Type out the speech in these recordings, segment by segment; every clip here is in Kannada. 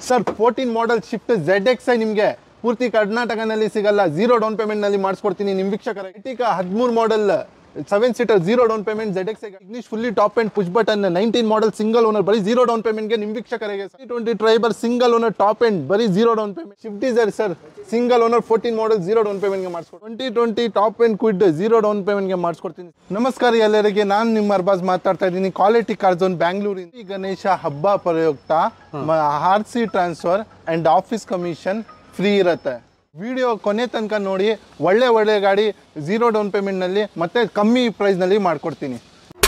Sir fourteen model Swift Z X I ನಿಮಗೆ ಪೂರ್ತಿ ಕರ್ನಾಟಕನಲ್ಲಿ ಸಿಗಲ್ಲ ಝೀರೋ ಡೌನ್ ಪೇಮೆಂಟ್ ನಲ್ಲಿ ಮಾಡಿಸ್ಕೊಡ್ತೀನಿ ನಿಮ್ ವೀಕ್ಷಕರ ಇಟೀಗ ಹದಿಮೂರು model seven seater zero down payment Z X English fully top and push button nineteen model single owner ಬರೀ ಝೀರೋ ಡೌನ್ ಪೇಮೆಂಟ್ಗೆ ನಿಮ್ ವೀಕ್ಷಕರಿಗೆ twenty Triber single owner top and ಬರೀ zero down payment Swift Dzire sir single owner fourteen model zero down ಪೇಮೆಂಟ್ಗೆ ಮಾಡಿಸ್ಕೊಡ್ತೀನಿ twenty twenty top and Kwid zero down ಪೇಮೆಂಟ್ಗೆ ಮಾಡಿಸ್ಕೊಡ್ತೀನಿ ನಮಸ್ಕಾರ ಎಲ್ಲರಿಗೆ ನಾನು ನಿಮ್ಮ ಅರ್ಬಾಜ್ ಮಾತಾಡ್ತಾ ಇದ್ದೀನಿ ಕ್ವಾಲಿಟಿ ಕಾರ್ ಝೋನ್ ಬ್ಯಾಂಗ್ಳೂರಿನ ಈ ಗಣೇಶ ಹಬ್ಬ ಪ್ರಯುಕ್ತ R C transfer and office commission free ಇರುತ್ತೆ ವಿಡಿಯೋ ಕೊನೆ ತನಕ ನೋಡಿ ಒಳ್ಳೆ ಒಳ್ಳೆ ಗಾಡಿ ಝೀರೋ ಡೌನ್ ಪೇಮೆಂಟ್ನಲ್ಲಿ ಮತ್ತೆ ಕಮ್ಮಿ ಪ್ರೈಸ್ನಲ್ಲಿ ಮಾಡ್ಕೊಡ್ತೀನಿ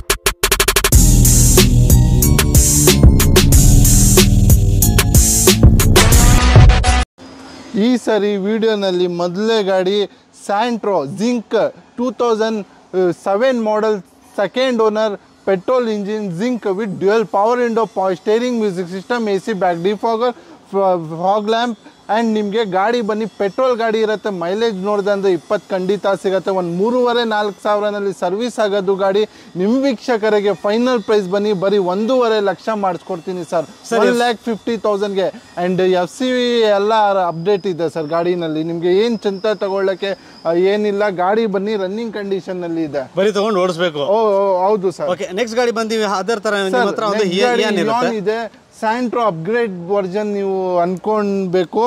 ಈ ಸರಿ ವಿಡಿಯೋನಲ್ಲಿ ಮೊದಲೇ ಗಾಡಿ Santro Xing two thousand seven model second owner petrol engine Xing with dual power ಇಂಡೋ steering music system A C back defogger fog lamp and ನಿಮಗೆ ಗಾಡಿ ಬನ್ನಿ ಪೆಟ್ರೋಲ್ ಗಾಡಿ ಇರುತ್ತೆ ಮೈಲೇಜ್ ನೋಡಿದೆ ಅಂದರೆ ಇಪ್ಪತ್ತು ಖಂಡಿತ ಸಿಗುತ್ತೆ ಒಂದು ಮೂರುವರೆ ನಾಲ್ಕು ಸಾವಿರನಲ್ಲಿ ಸರ್ವಿಸ್ ಆಗೋದು ಗಾಡಿ ನಿಮ್ಮ ವೀಕ್ಷಕರಿಗೆ ಫೈನಲ್ ಪ್ರೈಸ್ ಬನ್ನಿ ಬರೀ ಒಂದೂವರೆ ಲಕ್ಷ ಮಾಡಿಸ್ಕೊಡ್ತೀನಿ ಸರ್ ಒನ್ ಲ್ಯಾಕ್ ಫಿಫ್ಟಿ ತೌಸಂಡ್ಗೆ ಆ್ಯಂಡ್ ಎಫ್ ಸಿ ಎಲ್ಲ ಅಪ್ಡೇಟ್ ಇದೆ ಸರ್ ಗಾಡಿನಲ್ಲಿ ನಿಮಗೆ ಏನು ಚಿಂತೆ ತಗೊಳ್ಳೋಕ್ಕೆ ಆ, ಏನಿಲ್ಲ ಗಾಡಿ ಬನ್ನಿ ರನ್ನಿಂಗ್ ಕಂಡೀಷನ್ನಲ್ಲಿ ಇದೆ ಬರೀ ತಗೊಂಡು ಓಡಿಸ್ಬೇಕು ಓ ಓ, ಹೌದು ಸರ್ ಓಕೆ ನೆಕ್ಸ್ಟ್ ಗಾಡಿ ಬಂದಿವಿ ಅದರ ತರ ನಿಮ್ಮ ಹತ್ರ ಒಂದು next ಇಯರ್ ಗಾಡಿ ಏನ್ ಇರುತ್ತೆ Eon ಇದೆ ಸ್ಯಾಂಟ್ರೋ ಅಪ್ಗ್ರೇಡ್ ವರ್ಷನ್ ನೀವು ಅನ್ಕೊಳ್ಬೇಕು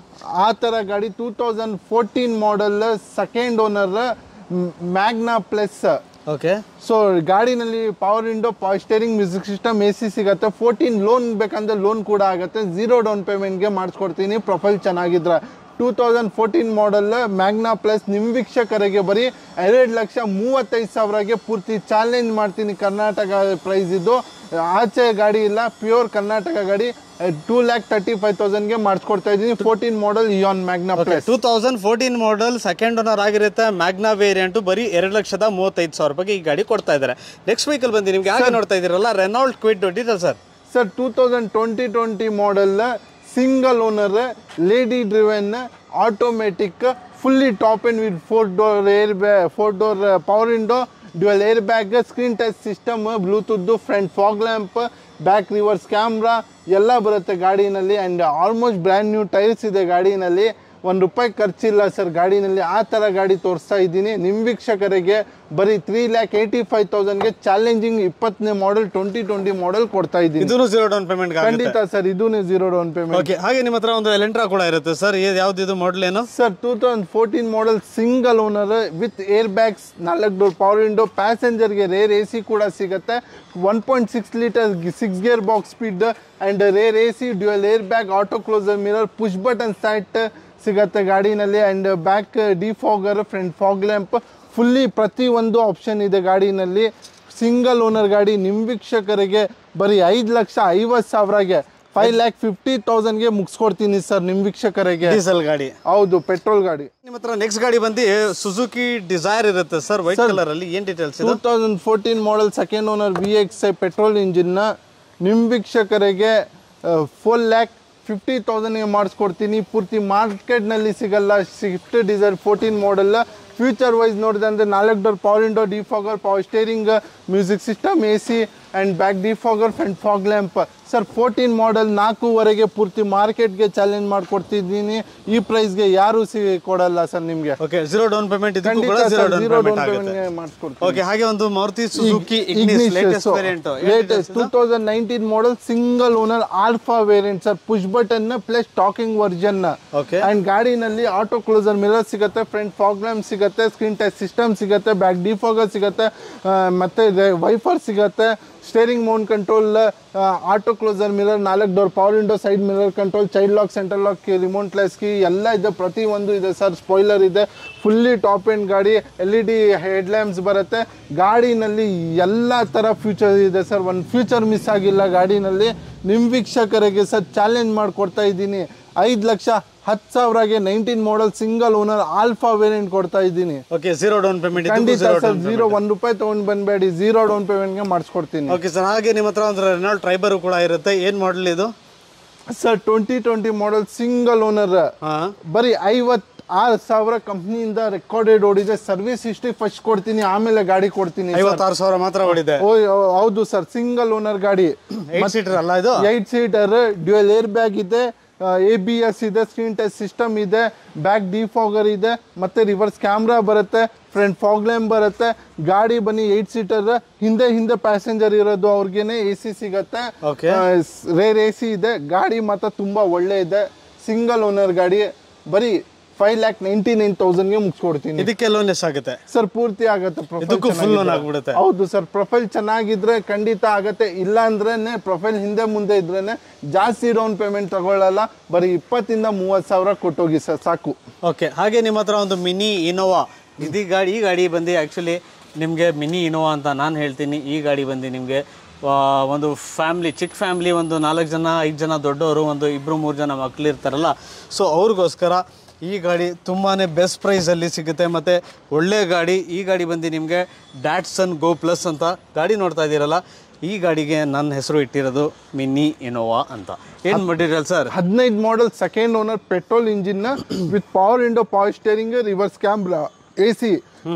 ಆ ಥರ ಗಾಡಿ two thousand fourteen model second owner Magna plus okay so ಗಾಡಿನಲ್ಲಿ power window power steering music system A C ಸಿಗುತ್ತೆ ಫೋರ್ಟೀನ್ ಲೋನ್ ಬೇಕಂದ್ರೆ ಲೋನ್ ಕೂಡ ಆಗುತ್ತೆ ಝೀರೋ ಡೌನ್ ಪೇಮೆಂಟ್ಗೆ ಮಾಡಿಸ್ಕೊಡ್ತೀನಿ ಪ್ರೊಫೈಲ್ ಚೆನ್ನಾಗಿದ್ರೆ two thousand fourteen model Magna plus ನಿಮ್ಮ ವೀಕ್ಷಕರಿಗೆ ಬರೀ ಎರಡು ಲಕ್ಷ ಮೂವತ್ತೈದು ಸಾವಿರಗೆ ಪೂರ್ತಿ ಚಾಲೆಂಜ್ ಮಾಡ್ತೀನಿ ಕರ್ನಾಟಕ ಪ್ರೈಸ್ ಇದ್ದು ಆಚೆ ಗಾಡಿ ಇಲ್ಲ ಪ್ಯೂರ್ ಕರ್ನಾಟಕ ಗಾಡಿ ಟೂ ಲ್ಯಾಕ್ ತರ್ಟಿ ಫೈವ್ ತೌಸಂಡ್ಗೆ ಮಾಡಿಸ್ಕೊಡ್ತಾ ಇದ್ದೀನಿ fourteen model Eon Magna plus two thousand fourteen model second owner ಆಗಿರುತ್ತೆ ಮ್ಯಾಗ್ನಾ ವೇರಿಯಂಟ್ ಬರೀ ಎರಡು ಲಕ್ಷದ ಮೂವತ್ತೈದು ಸಾವಿರ ರೂಪಾಯಿಗೆ ಈ ಗಾಡಿ ಕೊಡ್ತಾ ಇದ್ದಾರೆ ನೆಕ್ಸ್ಟ್ ವೆಹಿಕಲ್ ಬಂದು ನಿಮ್ಗೆ ಹಾಗೆ ನೋಡ್ತಾ ಇದ್ದೀರಲ್ಲ Renault Kwid detail sir sir two thousand twenty twenty model single owner lady driven automatic fully top and with four door air ಬ್ಯಾ four door power window dual air bag screen touch system Bluetooth front fog lamp back reverse camera ಎಲ್ಲ ಬರುತ್ತೆ ಗಾಡಿನಲ್ಲಿ and almost brand new tyres ಇದೆ ಗಾಡಿನಲ್ಲಿ ಒಂದು ರೂಪಾಯಿ ಖರ್ಚಿಲ್ಲ ಸರ್ ಗಾಡಿನಲ್ಲಿ ಆ ಥರ ಗಾಡಿ ತೋರಿಸ್ತಾ ಇದ್ದೀನಿ ನಿಮ್ಮ ವೀಕ್ಷಕರಿಗೆ ಬರೀ ತ್ರೀ ಲ್ಯಾಕ್ ಏಯ್ಟಿ ಫೈವ್ ತೌಸಂಡ್ಗೆ ಚಾಲೆಂಜಿಂಗ್ ಇಪ್ಪತ್ತನೇ ಮಾಡೆಲ್ ಟ್ವೆಂಟಿ ಟ್ವೆಂಟಿ ಮಾಡೆಲ್ ಕೊಡ್ತಾ ಇದ್ದೀನಿ ಇದೂ ಜೀರೋ ಡೌನ್ ಪೇಮೆಂಟ್ ಖಂಡಿತ ಸರ್ ಇದೂ ಝೀರೋ ಡೌನ್ ಪೇಮೆಂಟ್ ಓಕೆ ಹಾಗೆ ನಿಮ್ಮ ಹತ್ರ ಒಂದು ಎಲೆಂಟ್ರಾ ಕೂಡ ಇರುತ್ತೆ ಸರ್ ಯಾವ್ದು ಇದು ಮಾಡೆಲ್ ಏನು sir two thousand fourteen model single owner with air bags ನಾಲ್ಕು ಡೋರ್ ಪವರ್ ವಿಂಡೋ ಪ್ಯಾಸೆಂಜರ್ಗೆ ರೇರ್ ಎ ಸಿ ಕೂಡ ಸಿಗುತ್ತೆ one point six litre six gear box speed and rear A C dual air bag auto closer mirror push button side ಸಿಗತ್ತೆ ಗಾಡಿನಲ್ಲಿ and back defogger front fog lamp fully ಪ್ರತಿಯೊಂದು ಆಪ್ಷನ್ ಇದೆ ಗಾಡಿನಲ್ಲಿ ಸಿಂಗಲ್ ಓನರ್ ಗಾಡಿ ನಿಮ್ಮ ವೀಕ್ಷಕರಿಗೆ ಬರೀ ಐದು ಲಕ್ಷ ಐವತ್ತು ಸಾವಿರಗೆ ಫೈವ್ ಲ್ಯಾಕ್ ಫಿಫ್ಟಿ ತೌಸಂಡ್ಗೆ ಮುಗಿಸ್ಕೊಡ್ತೀನಿ ಸರ್ ನಿಮ್ಮ ವೀಕ್ಷಕರಿಗೆ ಡೀಸೆಲ್ ಗಾಡಿ ಹೌದು ಪೆಟ್ರೋಲ್ ಗಾಡಿ ನಿಮ್ಮ ಹತ್ರ ನೆಕ್ಸ್ಟ್ ಗಾಡಿ ಬಂದು ಸುಜುಕಿ ಡಿಸೈರ್ ಇರುತ್ತೆ ಸರ್ ವೈಟ್ ಕಲರ್ ಅಲ್ಲಿ ಏನ್ ಡೀಟೇಲ್ಸ್ ಟೂ ಇದು thousand fourteen model second owner V X I petrol ಇಂಜಿನ್ನ ನಿಮ್ಮ ವೀಕ್ಷಕರಿಗೆ ಫೋರ್ ಲ್ಯಾಕ್ ಫಿಫ್ಟಿ ತೌಸಂಡ್ಗೆ ಮಾಡಿಸ್ಕೊಡ್ತೀನಿ ಪೂರ್ತಿ ಮಾರ್ಕೆಟ್ನಲ್ಲಿ ಸಿಗಲ್ಲ Swift Dzire fourteen model future wise ನೋಡಿದೆ ಅಂದರೆ ನಾಲ್ಕು door power window defogger power steering music system A C and back defogger front fog lamp sir fourteen model ನಾಲ್ಕೂವರೆಗೆ ಪೂರ್ತಿ ಮಾರ್ಕೆಟ್ಗೆ ಚಾಲೆಂಜ್ ಮಾಡಿಕೊಡ್ತಿದ್ದೀನಿ ಈ ಪ್ರೈಸ್ಗೆ ಯಾರೂ ಸಿ ಕೊಡಲ್ಲ ಸರ್ ನಿಮಗೆ ಓಕೆ ಜೀರೋ ಡೌನ್ ಪೇಮೆಂಟ್ ಇದು ಖಂಡಿತ ಕೂಡ zero down zero payment down ಆಗುತ್ತೆ ಪೇಮೆಂಟ್ಗೆ ಮಾಡಿಸ್ಕೊಡ್ತೀನಿ ಓಕೆ ಹಾಗೆ ಒಂದು Maruti Suzuki Ignis latest variant latest two thousand nineteen model single owner Alpha variant sir push button plus talking version okay and ಗಾಡಿನಲ್ಲಿ ಆಟೋ ಕ್ಲೋಸರ್ ಮಿರರ್ ಸಿಗುತ್ತೆ ಫ್ರಂಟ್ ಫಾಗ್ ಲ್ಯಾಂಪ್ ಸಿಗುತ್ತೆ ಸ್ಕ್ರೀನ್ ಟಚ್ ಸಿಸ್ಟಮ್ ಸಿಗುತ್ತೆ ಬ್ಯಾಕ್ ಡಿಫಾಗರ್ ಸಿಗುತ್ತೆ ಆ, ಮತ್ತೆ ವೈಫರ್ ಸಿಗುತ್ತೆ steering mount control auto closer mirror ನಾಲ್ಕು door power window side mirror control child lock centre lock remote less key ಎಲ್ಲ ಇದೆ ಪ್ರತಿಯೊಂದು ಇದೆ ಸರ್ ಸ್ಪಾಯ್ಲರ್ ಇದೆ ಫುಲ್ಲಿ ಟಾಪ್ ಎಂಡ್ ಗಾಡಿ L E D head lamps ಬರುತ್ತೆ ಗಾಡಿನಲ್ಲಿ ಎಲ್ಲ ಥರ ಫ್ಯೂಚರ್ ಇದೆ ಸರ್ ಒಂದು ಫ್ಯೂಚರ್ ಮಿಸ್ ಆಗಿಲ್ಲ ಗಾಡಿನಲ್ಲಿ ನಿಮ್ಮ ವೀಕ್ಷಕರಿಗೆ ಸರ್ ಚಾಲೆಂಜ್ ಮಾಡಿಕೊಡ್ತಾ ಇದ್ದೀನಿ ಐದು ಲಕ್ಷ ಹತ್ತು ಸಾವಿರಗೆ nineteen model single owner Alpha variant ಕೊಡ್ತಾ ಇದ್ದೀನಿ ಓಕೆ ಜೀರೋ ಡೌನ್ ಪೇಮೆಂಟ್ ಇದು ಖಂಡಿತ ಜೀರೋ ಸರ್ ಝೀರೋ ಒಂದು ರೂಪಾಯಿ ತೊಗೊಂಡು ಬಂದಬೇಡಿ ಝೀರೋ ಡೌನ್ ಪೇಮೆಂಟ್ಗೆ ಮಾಡಿಸ್ಕೊಡ್ತೀನಿ ಓಕೆ ಸರ್ ಹಾಗೆ ನಿಮ್ಮ ಹತ್ರ ಒಂದು ರೆನಾಲ್ಡ್ ಟ್ರೈಬರ್ ಕೂಡ ಇರುತ್ತೆ ಏನ್ ಮಾಡೆಲ್ ಇದು sir twenty twenty model single owner ಹಾ ಬರೀ ಐವತ್ತು ಆರು ಸಾವಿರ ಕಂಪ್ನಿಯಿಂದ ರೆಕಾರ್ಡೆಡ್ ಓಡಿದೆ ಸರ್ವಿಸ್ ಹಿಸ್ಟ್ರಿ ಫಸ್ಟ್ ಕೊಡ್ತೀನಿ ಆಮೇಲೆ ಗಾಡಿ ಕೊಡ್ತೀನಿ sir. ಐವತ್ತಾರು ಸಾವಿರ ಮಾತ್ರ ಹೊಡಿದೆ ಓ ಹೌದು ಸರ್ ಸಿಂಗಲ್ ಓನರ್ ಗಾಡಿ ಏಟ್ ಸೀಟರ್ ಅಲ್ಲ ಇದು eight seater dual air bag ಇದೆ ಎ ಬಿ ಎಸ್ ಇದೆ ಸ್ಕ್ರೀನ್ ಟಚ್ ಸಿಸ್ಟಮ್ ಇದೆ ಬ್ಯಾಕ್ ಡಿಫಾಗರ್ ಇದೆ ಮತ್ತೆ ರಿವರ್ಸ್ ಕ್ಯಾಮ್ರಾ ಬರುತ್ತೆ ಫ್ರಂಟ್ ಫಾಗ್ಲ್ಯಾಂಪ್ ಬರುತ್ತೆ ಗಾಡಿ ಬನ್ನಿ ಏಯ್ಟ್ ಸೀಟರ್ ಹಿಂದೆ ಹಿಂದೆ ಪ್ಯಾಸೆಂಜರ್ ಇರೋದು ಅವ್ರಿಗೇನೆ ಎ ಸಿ ಸಿಗತ್ತೆ Okay. ರೇರ್ ಎ ಸಿ ಇದೆ ಗಾಡಿ ಮಾತ್ರ ತುಂಬಾ ಒಳ್ಳೆ ಇದೆ ಸಿಂಗಲ್ ಓನರ್ ಗಾಡಿ ಬರೀ ಫೈವ್ ಲ್ಯಾಕ್ ನೈಂಟಿ ನೈನ್ ತೌಸಂಡ್ಗೆ ಮುಗಿಸ್ಕೊಡ್ತೀನಿ ಇದಕ್ಕೆ ಲೋನ್ ಎಷ್ಟಾಗುತ್ತೆ ಸರ್ ಪೂರ್ತಿ ಆಗತ್ತೆ profile ಇದಕ್ಕೂ full loan ಚೆನ್ನಾಗಿದ್ರೆ. ಆಗ್ಬಿಡುತ್ತೆ. ಹೌದು ಸರ್ ಪ್ರೊಫೈಲ್ ಚೆನ್ನಾಗಿದ್ರೆ ಖಂಡಿತ ಆಗತ್ತೆ ಇಲ್ಲ ಅಂದ್ರೇನೆ ಪ್ರೊಫೈಲ್ ಹಿಂದೆ ಮುಂದೆ ಇದ್ರೇನೆ ಜಾಸ್ತಿ ಡೌನ್ ಪೇಮೆಂಟ್ ತಗೊಳ್ಳಲ್ಲ ಬರೀ ಇಪ್ಪತ್ತಿಂದ ಮೂವತ್ತು ಸಾವಿರ ಕೊಟ್ಟೋಗಿ ಸರ್ ಸಾಕು ಓಕೆ ಹಾಗೆ ನಿಮ್ಮ ಹತ್ರ ಒಂದು ಮಿನಿ ಇನೋವಾ ಇದೀ ಗಾಡಿ ಈ ಗಾಡಿ ಬಂದು ಆ್ಯಕ್ಚುಲಿ ನಿಮಗೆ ಮಿನಿ ಇನೋವಾ ಅಂತ ನಾನು ಹೇಳ್ತೀನಿ ಈ ಗಾಡಿ ಬಂದು ನಿಮಗೆ ಒಂದು ಫ್ಯಾಮ್ಲಿ ಚಿಕ್ಕ ಫ್ಯಾಮ್ಲಿ ಒಂದು ನಾಲ್ಕು ಜನ ಐದು ಜನ ದೊಡ್ಡವರು ಒಂದು ಇಬ್ಬರು ಮೂರು ಜನ ಮಕ್ಳು ಇರ್ತಾರಲ್ಲ ಸೊ ಅವ್ರಿಗೋಸ್ಕರ ಈ ಗಾಡಿ ತುಂಬಾ ಬೆಸ್ಟ್ ಪ್ರೈಸಲ್ಲಿ ಸಿಗುತ್ತೆ ಮತ್ತು ಒಳ್ಳೆ ಗಾಡಿ ಈ ಗಾಡಿ ಬಂದು ನಿಮಗೆ ಡ್ಯಾಟ್ಸನ್ ಗೋ ಪ್ಲಸ್ ಅಂತ ಗಾಡಿ ನೋಡ್ತಾ ಇದ್ದೀರಲ್ಲ ಈ ಗಾಡಿಗೆ ನನ್ನ ಹೆಸರು ಇಟ್ಟಿರೋದು ಮಿನಿ ಇನೋವಾ ಅಂತ ಏನು ಮಟೀರಿಯಲ್ ಸರ್ ಹದಿನೈದು model second owner petrol engine with power ಇಂಡೋ power steering reverse camera A C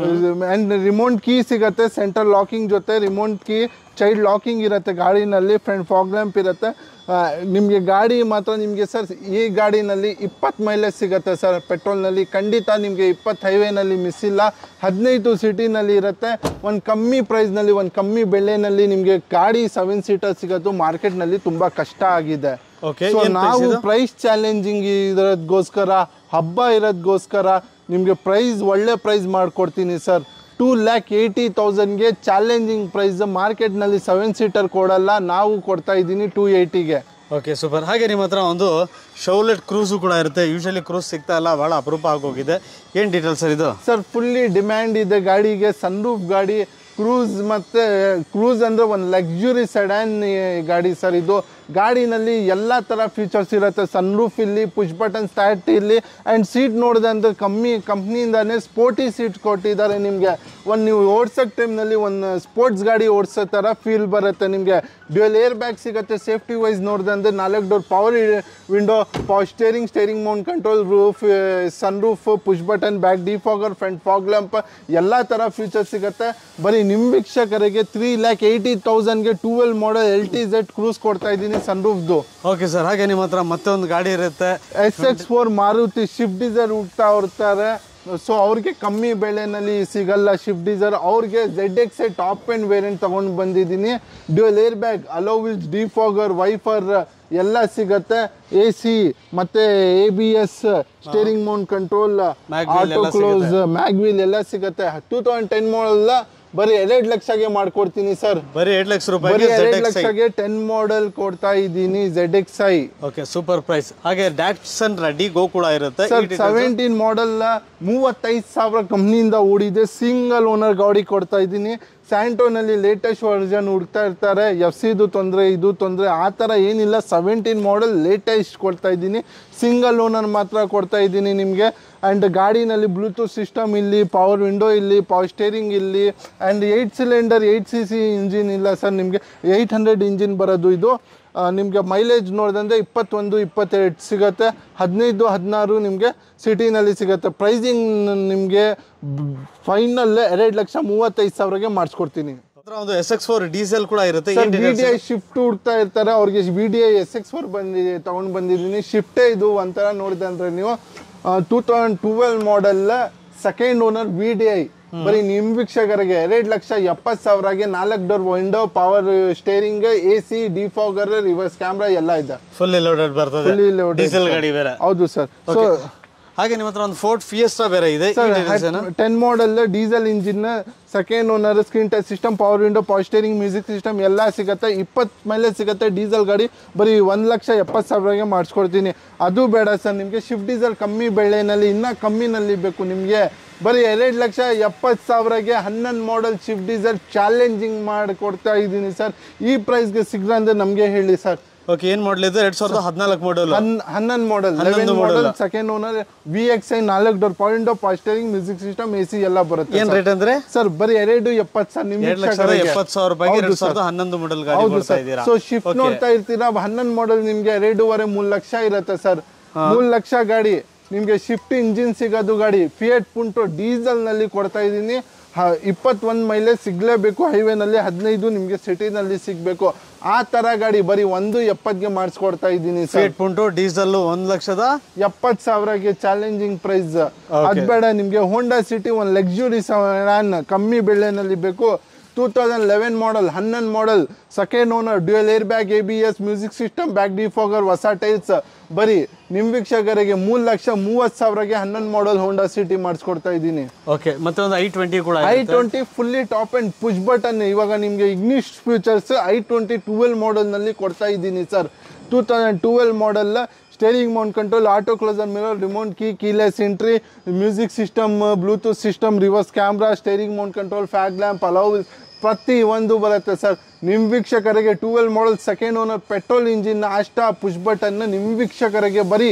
and remote key ಸಿಗತ್ತೆ ಸೆಂಟ್ರಲ್ ಲಾಕಿಂಗ್ ಜೊತೆ ರಿಮೋಟ್ ಕೀ ಚೈಲ್ಡ್ ಲಾಕಿಂಗ್ ಇರುತ್ತೆ ಗಾಡಿನಲ್ಲಿ ಫ್ರಂಟ್ ಫಾಗ್ ಲ್ಯಾಂಪ್ ಇರುತ್ತೆ ನಿಮಗೆ ಗಾಡಿ ಮಾತ್ರ ನಿಮಗೆ ಸರ್ ಈ ಗಾಡಿನಲ್ಲಿ ಇಪ್ಪತ್ತು ಮೈಲೇಜ್ ಸಿಗುತ್ತೆ ಸರ್ ಪೆಟ್ರೋಲ್ನಲ್ಲಿ ಖಂಡಿತ ನಿಮಗೆ ಇಪ್ಪತ್ತು ಹೈವೇನಲ್ಲಿ ಮಿಸ್ ಇಲ್ಲ ಹದಿನೈದು ಸಿಟಿನಲ್ಲಿ ಇರುತ್ತೆ ಒಂದು ಕಮ್ಮಿ ಪ್ರೈಸ್ನಲ್ಲಿ ಒಂದು ಕಮ್ಮಿ ಬೆಲೆನಲ್ಲಿ ನಿಮಗೆ ಗಾಡಿ ಸೆವೆನ್ ಸೀಟರ್ ಸಿಗೋದು ಮಾರ್ಕೆಟ್ನಲ್ಲಿ ತುಂಬ ಕಷ್ಟ ಆಗಿದೆ Okay, ಸೊ ಏನ್ price ನಾವು ಇದು? ಪ್ರೈಸ್ ಚಾಲೆಂಜಿಂಗ್ ಇರೋದಕ್ಕೋಸ್ಕರ ಹಬ್ಬ ಇರೋದಕ್ಕೋಸ್ಕರ ನಿಮಗೆ ಪ್ರೈಸ್ ಒಳ್ಳೆ ಪ್ರೈಸ್ ಮಾಡಿಕೊಡ್ತೀನಿ ಸರ್ ಟೂ ಲ್ಯಾಕ್ ಏಯ್ಟಿ ತೌಸಂಡ್ಗೆ ಚಾಲೆಂಜಿಂಗ್ ಪ್ರೈಸ್ ಮಾರ್ಕೆಟ್ನಲ್ಲಿ ಸೆವೆನ್ ಸೀಟರ್ ಕೊಡಲ್ಲ ನಾವು ಕೊಡ್ತಾ ಇದ್ದೀನಿ ಟೂ ಏಯ್ಟಿಗೆ ಓಕೆ ಸೂಪರ್ ಹಾಗೆ ನಿಮ್ಮ ಹತ್ರ ಒಂದು ಶೌಲೆಟ್ ಕ್ರೂಸು ಕೂಡ ಇರುತ್ತೆ ಯೂಶಲಿ ಕ್ರೂಸ್ ಸಿಗ್ತಾ ಇಲ್ಲ ಭಾಳ ಅಪರೂಪ ಆಗೋಗಿದೆ ಏನು ಡೀಟೇಲ್ಸ್ ಸರ್ ಇದು ಸರ್ ಫುಲ್ಲಿ ಡಿಮ್ಯಾಂಡ್ ಇದೆ ಗಾಡಿಗೆ ಸನ್ರೂಫ್ ಗಾಡಿ ಕ್ರೂಸ್ ಮತ್ತೆ ಕ್ರೂಸ್ ಅಂದ್ರೆ ಒಂದು ಲಕ್ಸುರಿ ಸೆಡಾನ್ ಗಾಡಿ ಸರ್ ಇದು ಗಾಡಿನಲ್ಲಿ ಎಲ್ಲ ಥರ ಫೀಚರ್ಸ್ ಇರುತ್ತೆ ಸನ್ರೂಫ್ ಇಲ್ಲಿ ಪುಷ್ ಬಟನ್ ಸ್ಟಾರ್ಟ್ ಇಲ್ಲಿ ಆ್ಯಂಡ್ ಸೀಟ್ ನೋಡಿದೆ ಅಂದ್ರೆ ಕಮ್ಮಿ ಕಂಪ್ನಿಯಿಂದಾನೇ ಸ್ಪೋರ್ಟಿ ಸೀಟ್ ಕೊಟ್ಟಿದ್ದಾರೆ ನಿಮಗೆ ಒಂದು ನೀವು ಓಡ್ಸೋಕ್ಕೆ ಟೈಮ್ನಲ್ಲಿ ಒಂದು ಸ್ಪೋರ್ಟ್ಸ್ ಗಾಡಿ ಓಡಿಸೋ ಥರ ಫೀಲ್ ಬರುತ್ತೆ ನಿಮಗೆ ಡ್ಯೂಯಲ್ ಏರ್ ಬ್ಯಾಗ್ ಸಿಗುತ್ತೆ ಸೇಫ್ಟಿ ವೈಸ್ ನೋಡಿದೆ ಅಂದರೆ ನಾಲ್ಕು door power window power steering steering mount control roof sun roof push button back defogger front fog lamp ಎಲ್ಲ ಥರ ಫೀಚರ್ಸ್ ಸಿಗುತ್ತೆ ಬರೀ ನಿಮ್ಮ ವೀಕ್ಷಕರಿಗೆ ತ್ರೀ ಲ್ಯಾಕ್ ಏಯ್ಟಿ ತೌಸಂಡ್ಗೆ twelve model L T Z Cruze ಕೊಡ್ತಾ ಇದ್ದೀನಿ ಸನ್ ರೂಫ್ದು ಓಕೆ ಸರ್ ಹಾಗೆ ನಿಮ್ಮ ಹತ್ರ ಮತ್ತೆ ಒಂದು ಗಾಡಿ ಇರುತ್ತೆ S X four Maruti Swift Dzire ಹುಡ್ತಾ ಇರ್ತಾರೆ ಸೊ ಅವ್ರಿಗೆ ಕಮ್ಮಿ ಬೆಲೆನಲ್ಲಿ ಸಿಗಲ್ಲ ಶಿಫ್ಟ್ ಡಿಸೈರ್ ಅವ್ರಿಗೆ Z X I top and variant ತೊಗೊಂಡು ಬಂದಿದ್ದೀನಿ dual air bag alloy wheels defogger wiper ಎಲ್ಲ ಸಿಗತ್ತೆ ಎ ಸಿ ಮತ್ತೆ A B S steering mount control Mag wheel auto ಎಲ್ಲ ಕ್ಲೋಸ್ ಮ್ಯಾಗ್ವಿಲ್ ಎಲ್ಲ ಸಿಗತ್ತೆ ಟೂ ತೌಸಂಡ್ ಟೆನ್ ಮಾಡಲ್ಲ ಬರೀ ಎರಡು ಲಕ್ಷಗೆ ಮಾಡ್ಕೊಡ್ತೀನಿ ಸರ್ ಬರೀ ಎರಡು ಲಕ್ಷ ಬರೀ ರೂಪಾಯಿಗೆ ಎರಡು ಲಕ್ಷಗೆ ಟೆನ್ ಮಾಡೆಲ್ ಕೊಡ್ತಾ ಇದ್ದೀನಿ Z X I okay super price ಹಾಗೆ ಡ್ಯಾಟ್ಸನ್ ರೆಡಿ ಗೋ ಕೂಡ ಇರುತ್ತೆ ಸರ್ ಸೆವೆಂಟೀನ್ ಮಾಡೆಲ್ ಮೂವತ್ತೈದು ಸಾವಿರ ಕಂಪ್ನಿಯಿಂದ ಓಡಿದೆ ಸಿಂಗಲ್ ಓನರ್ ಗಾಡಿ ಕೊಡ್ತಾ ಇದ್ದೀನಿ ಸ್ಯಾಂಟೋನಲ್ಲಿ ಲೇಟೆಸ್ಟ್ ವರ್ಷನ್ ಹುಡ್ತಾ ಇರ್ತಾರೆ ಎಫ್ ಸಿದು ತೊಂದರೆ ಇದು ತೊಂದರೆ ಆ ಥರ ಏನಿಲ್ಲ ಸೆವೆಂಟೀನ್ ಮಾಡೆಲ್ ಲೇಟೆಸ್ಟ್ ಕೊಡ್ತಾ ಇದ್ದೀನಿ ಸಿಂಗಲ್ ಓನರ್ ಮಾತ್ರ ಕೊಡ್ತಾ ಇದ್ದೀನಿ ನಿಮಗೆ ಆ್ಯಂಡ್ ಗಾಡಿನಲ್ಲಿ ಬ್ಲೂಟೂತ್ ಸಿಸ್ಟಮ್ ಇಲ್ಲಿ ಪವರ್ ವಿಂಡೋ ಇಲ್ಲಿ ಪವರ್ ಸ್ಟೇರಿಂಗ್ ಇಲ್ಲಿ and eight cylinder eight C C engine ಇಲ್ಲ ಸರ್ ನಿಮಗೆ ಏಯ್ಟ್ ಹಂಡ್ರೆಡ್ ಇಂಜಿನ್ ಬರೋದು ಇದು ನಿಮಗೆ ಮೈಲೇಜ್ ನೋಡಿದಂದ್ರೆ ಇಪ್ಪತ್ತೊಂದು ಇಪ್ಪತ್ತೆರಡು ಸಿಗುತ್ತೆ ಹದಿನೈದು ಹದಿನಾರು ನಿಮಗೆ ಸಿಟಿನಲ್ಲಿ ಸಿಗುತ್ತೆ ಪ್ರೈಸಿಂಗ್ ನಿಮಗೆ ಫೈನಲ್ ಎರಡು ಲಕ್ಷ ಮೂವತ್ತೈದು ಸಾವಿರಗೆ ಮಾಡಿಸ್ಕೊಡ್ತೀನಿ ಹತ್ರ ಒಂದು ಎಸ್ ಎಕ್ಸ್ ಫೋರ್ ಡೀಸೆಲ್ ಕೂಡ ಇರುತ್ತೆ ಸರ್ ಏನ್ ವಿ ಡಿ ಐ ಶಿಫ್ಟ್ ಹುಡ್ತಾ ಇರ್ತಾರೆ ಅವ್ರಿಗೆ V D I S X four ಬಂದಿ ತೊಗೊಂಡು ಬಂದಿದ್ದೀನಿ ಶಿಫ್ಟೇ ಇದು ಒಂಥರ ನೋಡಿದೆ ಅಂದರೆ ನೀವು two thousand twelve model second owner V D I ಬರೀ ನಿಮ್ ವೀಕ್ಷಕರಿಗೆ ಎರಡು ಲಕ್ಷ ಎಪ್ಪತ್ತು ಸಾವಿರಗೆ ನಾಲ್ಕು door window power steering A C defogger reverse camera ಎಲ್ಲ ಇದೆ ಫುಲ್ಲಿ ಲೋಡೆಡ್ ಬರ್ತದೆ Fully loaded, ಡೀಸೆಲ್ sir. ಗಾಡಿ ಬೇರೆ ಹೌದು ಸರ್ ಸೊ ಹಾಗೆ ನಿಮ್ಮ ಹತ್ರ ಒಂದು ಫೋರ್ಟ್ ಫಿಯೆಸ್ಟಾ ಬೇರೆ ಇದೆ ಸರ್ ಈ details ಏನು? Ten model diesel engine second owner screen touch system power window power steering music system ಎಲ್ಲ ಸಿಗುತ್ತೆ ಇಪ್ಪತ್ತು ಮೇಲೆ ಸಿಗುತ್ತೆ ಡೀಸೆಲ್ ಗಾಡಿ ಬರೀ ಒಂದು ಲಕ್ಷ ಎಪ್ಪತ್ತು ಸಾವಿರಗೆ ಮಾಡಿಸ್ಕೊಡ್ತೀನಿ ಅದು ಬೇಡ ಸರ್ ನಿಮಗೆ ಶಿಫ್ಟ್ ಡೀಸೆಲ್ ಕಮ್ಮಿ ಬೆಳೆನಲ್ಲಿ ಇನ್ನೂ ಕಮ್ಮಿನಲ್ಲಿ ಬೇಕು ನಿಮಗೆ ಬರೀ ಎರಡು ಲಕ್ಷ ಎಪ್ಪತ್ತು ಸಾವಿರಗೆ ಹನ್ನೊಂದು ಮಾಡೆಲ್ ಶಿಫ್ಟ್ ಡೀಸೆಲ್ ಚಾಲೆಂಜಿಂಗ್ ಮಾಡಿಕೊಡ್ತಾ ಇದ್ದೀನಿ ಸರ್ ಈ ಪ್ರೈಸ್ಗೆ ಸಿಗ್ರ ಅಂದರೆ ನಮಗೆ ಹೇಳಿ ಸರ್ ಓಕೆ ಏನ್ ಮಾಡಲ್ ಇದು ಎರಡ್ ಸಾವಿರದ ಹದಿನಾಲ್ಕು ಮಾಡಲ್ ಹನ್ ಹನ್ನೊಂದು model eleven model second owner V X I ನಾಲ್ಕು door point of steering music system A C ಎಲ್ಲ ಬರುತ್ತೆ ಏನ್ ರೇಟ್ ಅಂದ್ರೆ ಸರ್ ಬರೀ ಎರಡು ಎಪ್ಪತ್ತು ಸರ್ ನಿಮ್ ಎರಡ್ ಲಕ್ಷದ ಎಪ್ಪತ್ತು ಸಾವಿರ ರೂಪಾಯಿಗೆ ಎರಡ್ ಸಾವಿರದ ಹನ್ನೊಂದು ಮಾಡಲ್ ಗಾಡಿ ಹೌದು ಕೊಡ್ತಾ ಸರ್ ಇದ್ದೀರಾ ಸೊ ಶಿಫ್ಟ್ ನೋಡ್ತಾ ಇರ್ತೀರಾ ಹನ್ನೊಂದು ಮಾಡೆಲ್ ನಿಮ್ಗೆ ಎರಡೂವರೆ ಮೂರು ಲಕ್ಷ ಇರುತ್ತೆ ಸರ್ ಮೂರು ಲಕ್ಷ ಗಾಡಿ ನಿಮ್ಗೆ ಶಿಫ್ಟ್ ಇಂಜಿನ್ ಸಿಗೋದು ಗಾಡಿ ಫಿಯಟ್ ಪುಂಟು ಡೀಸೆಲ್ ನಲ್ಲಿ ಕೊಡ್ತಾ ಇದ್ದೀನಿ ಇಪ್ಪತ್ತೊಂದು ಮೈಲೇಜ್ ಸಿಗಲೇಬೇಕು ಹೈವೇನಲ್ಲಿ ಹದಿನೈದು ನಿಮಗೆ ಸಿಟಿನಲ್ಲಿ ಸಿಗಬೇಕು ಆ ಥರ ಗಾಡಿ ಬರೀ ಒಂದು ಎಪ್ಪತ್ಗೆ ಮಾಡಿಸ್ಕೊಡ್ತಾ ಇದ್ದೀನಿ ಸರ್ ಫಿಯೇಟ್ ಪುಂಟು ಡೀಸೆಲ್ ಒಂದ್ ಲಕ್ಷದ ಎಪ್ಪತ್ತು ಸಾವಿರಗೆ ಚಾಲೆಂಜಿಂಗ್ ಪ್ರೈಸ್ ಅದು ಬೇಡ ನಿಮಗೆ ಹೋಂಡಾ ಸಿಟಿ ಒಂದು ಲಕ್ಸುರಿ ವ್ಯಾನ್ ಕಮ್ಮಿ ಬೆಲೆನಲ್ಲಿ ಬೇಕು ಟೂ ತೌಸಂಡ್ ಲೆವೆನ್ ಮಾಡಲ್ ಹನ್ನೊಂದು model second owner dual air bag A B S music system back defogger ಹೊಸ ಟೈಲ್ಸ್ ಬರೀ ನಿಮ್ಮ ವೀಕ್ಷಕರಿಗೆ ಮೂರು ಲಕ್ಷ ಮೂವತ್ತು ಸಾವಿರಗೆ ಹನ್ನೊಂದು ಮಾಡಲ್ ಹೋಂಡಾ ಸಿಟಿ ಮಾಡಿಸ್ಕೊಡ್ತಾ ಇದ್ದೀನಿ ಓಕೆ ಮತ್ತೆ ಒಂದು ಐ ಟ್ವೆಂಟಿ ಕೂಡ I twenty fully top and push button ಇವಾಗ ನಿಮಗೆ ಇಗ್ನಿಶ್ ಫ್ಯೂಚರ್ಸ್ ಐ ಟ್ವೆಂಟಿ ಟುವೆಲ್ ಮಾಡೆಲ್ನಲ್ಲಿ ಕೊಡ್ತಾ ಇದ್ದೀನಿ sir two thousand twelve model steering mount control auto closer mirror remote key keyless entry music system Bluetooth system reverse camera steering mount control fog lamp alloy ಪ್ರತಿ ಒಂದು ಬರುತ್ತೆ ಸರ್ ನಿಮ್ಮ ವೀಕ್ಷಕರಿಗೆ twelve model second owner petrol engine ಅಷ್ಟ ಪುಷ್ ಬಟನ್ ನಿಮ್ಮ ವೀಕ್ಷಕರಿಗೆ ಬರೀ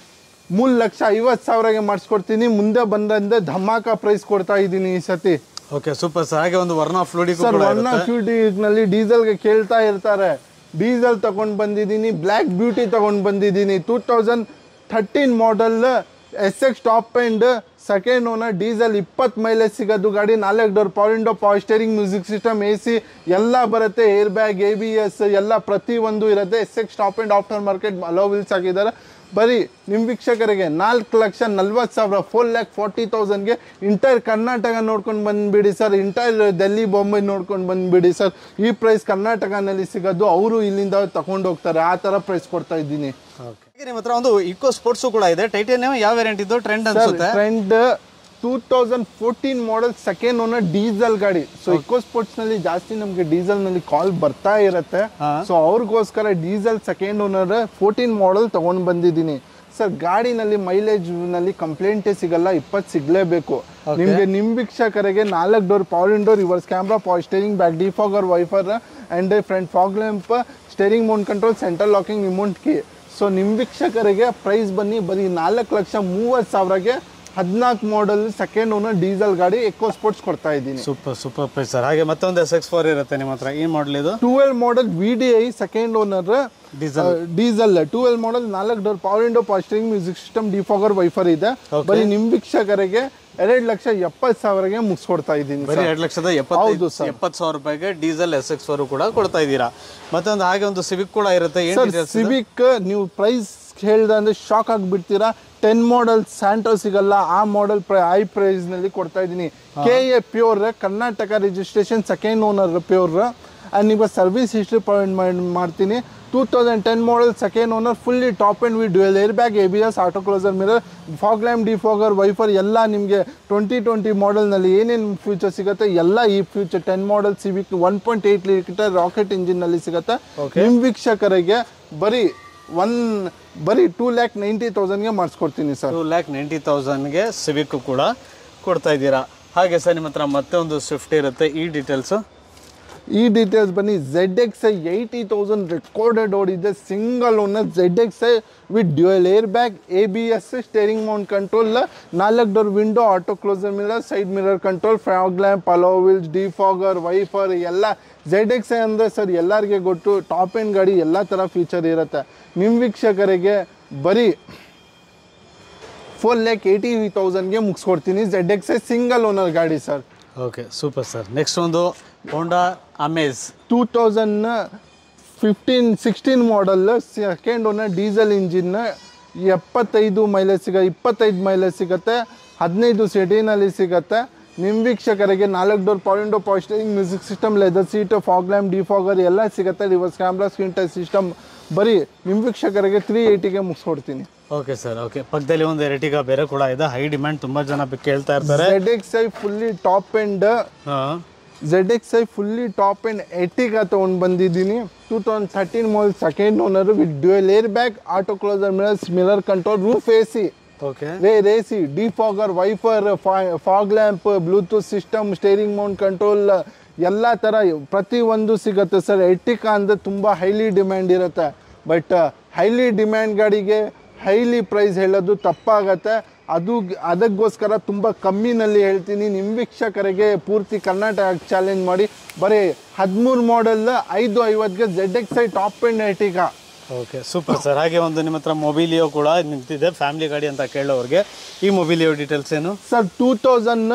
ಮೂರು ಲಕ್ಷ ಐವತ್ತು ಸಾವಿರಗೆ ಮಾಡಿಸ್ಕೊಡ್ತೀನಿ ಮುಂದೆ ಬಂದಂದೆ ಧಮಾಕ ಪ್ರೈಸ್ ಕೊಡ್ತಾ ಇದ್ದೀನಿ ಈ ಸತಿ ಓಕೆ ಸೂಪರ್ ಸರ್ ಹಾಗೆ ಒಂದು ವರ್ಣ ಫ್ಲೂಡಿಗೂ ಸರ್ ಕೂಡ ಒನ್ ಇರುತ್ತೆ ನಲ್ಲಿ ಡೀಸೆಲ್ಗೆ ಕೇಳ್ತಾ ಇರ್ತಾರೆ ಡೀಸೆಲ್ ತಗೊಂಡ್ ಬಂದಿದ್ದೀನಿ ಬ್ಲ್ಯಾಕ್ ಬ್ಯೂಟಿ ತಗೊಂಡ್ ಬಂದಿದ್ದೀನಿ two thousand thirteen model S X top and second owner diesel ಇಪ್ಪತ್ತು ಮೈಲೇಜ್ ಸಿಗೋದು ಗಾಡಿ ನಾಲ್ಕು door power window power steering music system A C ಎಲ್ಲ ಬರುತ್ತೆ air bag A B S ಎಲ್ಲ ಪ್ರತಿ ಒಂದು ಇರುತ್ತೆ S X top and after market alloy wheels ಹಾಕಿದ್ದಾರೆ ಬರೀ ನಿಮ್ಮ ವೀಕ್ಷಕರಿಗೆ ನಾಲ್ಕು ಲಕ್ಷ ನಲ್ವತ್ತು ಸಾವಿರ ಫೋರ್ ಲ್ಯಾಕ್ ಫಾರ್ಟಿ ತೌಸಂಡ್ಗೆ ಇಂಟೈರ್ ಕರ್ನಾಟಕ ನೋಡ್ಕೊಂಡು ಬಂದುಬಿಡಿ ಸರ್ ಇಂಟೈರ್ ಡೆಲ್ಲಿ ಬಾಂಬೆ ನೋಡ್ಕೊಂಡು ಬಂದುಬಿಡಿ ಸರ್ ಈ ಪ್ರೈಸ್ ಕರ್ನಾಟಕನಲ್ಲಿ ಸಿಗೋದು ಅವರು ಇಲ್ಲಿಂದ ತಗೊಂಡು ಹೋಗ್ತಾರೆ ಆ ಥರ ಪ್ರೈಸ್ ಕೊಡ್ತಾ ಇದ್ದೀನಿ ಓಕೆ ನಿಮ್ಮ ಹತ್ರ ಒಂದು ಇಕೋ ಸ್ಪೋರ್ಟ್ಸು ಕೂಡ ಇದೆ ಟೈಟೇನಿಯಂ ಯಾವ ವೇರಿಯಂಟ್ ಇದು ಟ್ರೆಂಡ್ ಸರ್ ಅನ್ಸುತ್ತೆ trend two thousand fourteen model second owner diesel ಗಾಡಿ ಸೊ ಇಕೋ ಸ್ಪೋರ್ಟ್ಸ್ ನಲ್ಲಿ ಜಾಸ್ತಿ ನಮಗೆ ಡೀಸೆಲ್ ನಲ್ಲಿ ಕಾಲ್ ಬರ್ತಾ ಇರುತ್ತೆ ಹಾ. ಸೊ ಅವ್ರಿಗೋಸ್ಕರ diesel second owner fourteen model ತಗೊಂಡ್ ಬಂದಿದ್ದೀನಿ ಸರ್ ಗಾಡಿನಲ್ಲಿ ಮೈಲೇಜ್ ನಲ್ಲಿ ಕಂಪ್ಲೇಂಟೇ ಸಿಗಲ್ಲ ಇಪ್ಪತ್ತು ಸಿಗ್ಲೇಬೇಕು ನಿಮ್ಗೆ ನಿಮ್ ವೀಕ್ಷಕರಿಗೆ ನಾಲ್ಕು door power window reverse camera power steering back defogger wiper and front fog lamp steering mount control central locking remote key so ನಿಮ್ಮ ವೀಕ್ಷಕರಿಗೆ ಪ್ರೈಸ್ ಬನ್ನಿ ಬರೀ ನಾಲ್ಕು ಲಕ್ಷ ಮೂವತ್ತು ಸಾವಿರಗೆ ಹದಿನಾಲ್ಕು ಮಾಡೆಲ್ ಸೆಕೆಂಡ್ ಓನರ್ ಡೀಸೆಲ್ ಗಾಡಿ ಎಕೋ ಸ್ಪೋರ್ಟ್ಸ್ ಕೊಡ್ತಾ ಇದ್ದೀನಿ ಸೂಪರ್ ಸೂಪರ್ ಪ್ರೈಸ್ ಸರ್ ಹಾಗೆ ಮತ್ತೊಂದು ಎಸ್ ಎಕ್ಸ್ ಫೋರ್ ಇರುತ್ತೆ ನಿಮ್ಮ ಹತ್ರ ಈ ಮಾಡಲ್ ಇದು twelve model V D I second owner diesel diesel twelve model ನಾಲ್ಕು door power window power steering music system defogger wiper ಇದೆ ಬರೀ ನಿಮ್ಮ ವೀಕ್ಷಕರಿಗೆ ಎರಡು ಲಕ್ಷ ಎಪ್ಪತ್ತು ಸಾವಿರಗೆ ಮುಗಿಸ್ಕೊಡ್ತಾ ಇದ್ದೀನಿ ಬರೀ ಎರಡು ಲಕ್ಷದ ಎಪ್ಪತ್ತೈದು ಎಪ್ಪತ್ತು ಸಾವಿರ ರೂಪಾಯಿಗೆ ಡೀಸೆಲ್ ಎಸ್ ಎಕ್ಸ್ ಫೋರ್ ಕೂಡ ಕೊಡ್ತಾ ಇದ್ದೀರಾ ಮತ್ತೊಂದು ಹಾಗೆ ಒಂದು ಸಿವಿಕ್ ಕೂಡ ಇರುತ್ತೆ ಏನ್ ಸರ್ details ಇದೆ? ಸಿವಿಕ್ ನೀವು ಪ್ರೈಸ್ ಹೇಳ್ದೆ ಅಂದ್ರೆ ಶಾಕ್ ಆಗಿಬಿಡ್ತೀರಾ ಟೆನ್ ಮಾಡೆಲ್ ಸ್ಯಾಂಟೋ ಸಿಗಲ್ಲ ಆ ಮಾಡೆಲ್ ಐ ಪ್ರೈಸ್ ನಲ್ಲಿ ಕೊಡ್ತಾ ಇದ್ದೀನಿ K A pure Karnataka registration second owner pure and ನಿಮಗೆ ಸರ್ವಿಸ್ ಹಿಸ್ಟ್ರಿ ಪ್ರೊವೈಡ್ ಮಾಡ್ತೀನಿ two thousand ten model second owner fully top and V dual air bag A B S auto closer mirror fog lamp defogger wiper ಎಲ್ಲ ನಿಮಗೆ ಟ್ವೆಂಟಿ ಟ್ವೆಂಟಿ ಮಾಡೆಲ್ನಲ್ಲಿ ಏನೇನು ಫ್ಯೂಚರ್ ಸಿಗುತ್ತೆ ಎಲ್ಲ ಈ feature ten model Civic one point eight litre rocket ಇಂಜಿನ್ನಲ್ಲಿ ಸಿಗುತ್ತೆ ನಿಮ್ಮ ವೀಕ್ಷಕರಿಗೆ ಬರೀ ಒನ್ ಬರೀ ಟೂ ಲ್ಯಾಕ್ ನೈಂಟಿ ತೌಸಂಡ್ಗೆ ಮಾಡಿಸ್ಕೊಡ್ತೀನಿ ಸರ್ ಟೂ ಲ್ಯಾಕ್ ನೈಂಟಿ ತೌಸಂಡ್ಗೆ ಸಿವಿಕ್ ಕೂಡ ಕೊಡ್ತಾ ಇದ್ದೀರಾ ಹಾಗೆ ಸರ್ ನಿಮ್ಮ ಹತ್ರ ಮತ್ತೆ ಒಂದು ಸ್ವಿಫ್ಟ್ ಇರುತ್ತೆ ಈ ಡೀಟೇಲ್ಸು ಈ ಡೀಟೇಲ್ಸ್ ಬನ್ನಿ Z X I eighty thousand recorded ಓಡಿದೆ single owner Z X I with dual air bag A B S steering mount control ನಾಲ್ಕು door window auto closer mirror side mirror control fog lamp alloy wheels defogger wiper ಎಲ್ಲ ಝೆಡ್ ಎಕ್ಸ್ ಐ ಅಂದರೆ ಸರ್ ಎಲ್ಲರಿಗೆ ಗೊತ್ತು ಟಾಪ್ ಎಂಡ್ ಗಾಡಿ ಎಲ್ಲ ಥರ ಫೀಚರ್ ಇರುತ್ತೆ ನಿಮ್ಮ ವೀಕ್ಷಕರಿಗೆ ಬರೀ ಫೋರ್ ಲ್ಯಾಕ್ ಏಯ್ಟಿ ತೌಸಂಡ್ಗೆ ಮುಗಿಸ್ಕೊಡ್ತೀನಿ Z X I single owner ಗಾಡಿ sir okay super sir next ಒಂದು Honda Amaze two thousand fifteen sixteen model second owner diesel engine ಎಪ್ಪತ್ತೈದು ಮೈಲೇಜ್ ಸಿಗ ಇಪ್ಪತ್ತೈದು ಮೈಲೇಜ್ ಸಿಗುತ್ತೆ ಹದಿನೈದು ಸಿಟಿನಲ್ಲಿ ಸಿಗುತ್ತೆ ನಿಮ್ಮ ವೀಕ್ಷಕರಿಗೆ ನಾಲ್ಕು door power window power steering music system leather seat fog lamp defogger ಎಲ್ಲ ಸಿಗುತ್ತೆ reverse camera screen touch system ಬರೀ ನಿಮ್ಮ ವೀಕ್ಷಕರಿಗೆ ತ್ರೀ ಏಯ್ಟಿಗೆ ಮುಗಿಸ್ಕೊಡ್ತೀನಿ ಓಕೆ ಸರ್ ಓಕೆ ಪಕ್ಕದಲ್ಲಿ ಒಂದು ಎರ್ಟಿಗ ಬೇರೆ ಕೂಡ ಇದೆ ಹೈ ಡಿಮ್ಯಾಂಡ್ ತುಂಬಾ ಜನ ಬೆ- ಕೇಳ್ತಾ ಇರ್ತಾರೆ Z X I fully top and ಹಾಂ Z X I fully top and Ertiga ತೊಗೊಂಡು ಬಂದಿದ್ದೀನಿ two thousand thirteen model second owner with dual air bag auto closer mirrors mirror control roof A C okay rear A C defogger wiper fog lamp Bluetooth system steering mount control ಎಲ್ಲ ಥರ ಪ್ರತಿಯೊಂದು ಸಿಗುತ್ತೆ ಸರ್ ಎಟಿಕಾ ಅಂದರೆ ತುಂಬ ಹೈಲಿ ಡಿಮ್ಯಾಂಡ್ ಇರುತ್ತೆ ಬಟ್ ಹೈಲಿ ಡಿಮ್ಯಾಂಡ್ ಗಾಡಿಗೆ ಹೈಲಿ ಪ್ರೈಸ್ ಹೇಳೋದು ತಪ್ಪಾಗತ್ತೆ ಅದು ಅದಕ್ಕೋಸ್ಕರ ತುಂಬ ಕಮ್ಮಿನಲ್ಲಿ ಹೇಳ್ತೀನಿ ನಿಮ್ಮ ವೀಕ್ಷಕರಿಗೆ ಪೂರ್ತಿ ಕರ್ನಾಟಕ ಚಾಲೆಂಜ್ ಮಾಡಿ ಬರೀ ಹದಿಮೂರು ಮಾಡೆಲ್ ಐದು ಐವತ್ತಿಗೆ Z X I top and Ertiga okay super sir ಹಾಗೆ ಒಂದು ನಿಮ್ಮ ಹತ್ರ ಮೊಬಿಲಿಯೋ ಕೂಡ ನಿಂತಿದೆ ಫ್ಯಾಮಿಲಿ ಗಾಡಿ ಅಂತ ಕೇಳೋರಿಗೆ ಈ ಮೊಬಿಲಿಯೋ ಡೀಟೇಲ್ಸ್ ಏನು sir two thousand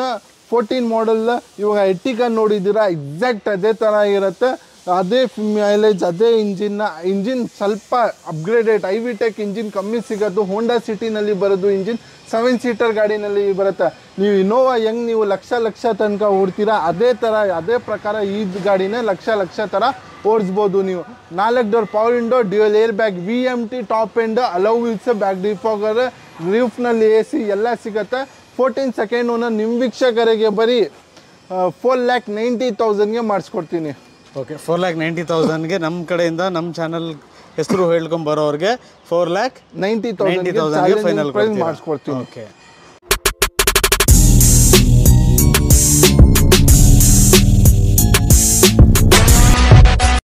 fourteen model ಇವಾಗ ಎಟ್ಟಿಕಾ ನೋಡಿದ್ದೀರಾ ಎಕ್ಸಾಕ್ಟ್ ಅದೇ ಥರ ಇರುತ್ತೆ ಅದೇ ಮೈಲೇಜ್ ಅದೇ ಇಂಜಿನ್ ಇಂಜಿನ್ ಸ್ವಲ್ಪ upgraded I V tech engine ಕಮ್ಮಿ ಸಿಗೋದು ಹೋಂಡಾ ಸಿಟಿನಲ್ಲಿ ಬರೋದು ಇಂಜಿನ್ ಸೆವೆನ್ ಸೀಟರ್ ಗಾಡಿನಲ್ಲಿ ಬರುತ್ತೆ ನೀವು ಇನೋವಾ ಹೆಂಗ್ ನೀವು ಲಕ್ಷ ಲಕ್ಷ ತನಕ ಓಡ್ತೀರಾ ಅದೇ ಥರ ಅದೇ ಪ್ರಕಾರ ಈ ಗಾಡಿನೇ ಲಕ್ಷ ಲಕ್ಷ ಥರ ಓಡಿಸ್ಬೋದು ನೀವು ನಾಲ್ಕು door power window dual air bag V M T top end alloy wheels back defogger ರೂಫ್ನಲ್ಲಿ ಎ ಸಿ ಎಲ್ಲ ಸಿಗುತ್ತೆ ಫೋರ್ಟೀನ್ ಸೆಕೆಂಡ್ ಓನರ್ ನಿಮ್ಮ ವೀಕ್ಷಕರಿಗೆ ಬರೀ ಫೋರ್ ಲ್ಯಾಕ್ ನೈಂಟಿ ತೌಸಂಡ್ಗೆ ಮಾಡಿಸ್ಕೊಡ್ತೀನಿ ಓಕೆ ಫೋರ್ ಲ್ಯಾಕ್ ನೈಂಟಿ ತೌಸಂಡ್ಗೆ ನಮ್ಮ ಕಡೆಯಿಂದ ನಮ್ಮ ಚಾನಲ್ ಹೆಸರು ಹೇಳ್ಕೊಂಡ್ ಬರೋರಿಗೆ ಫೋರ್ ಲ್ಯಾಕ್ ನೈಂಟಿ ನೈಂಟಿ ತೌಸಂಡ್ಗೆ ತೌಸಂಡ್ಗೆ ಫೈನಲ್ ಪ್ರೈಸ್ ಮಾಡಿಸ್ಕೊಡ್ತೀನಿ ಓಕೆ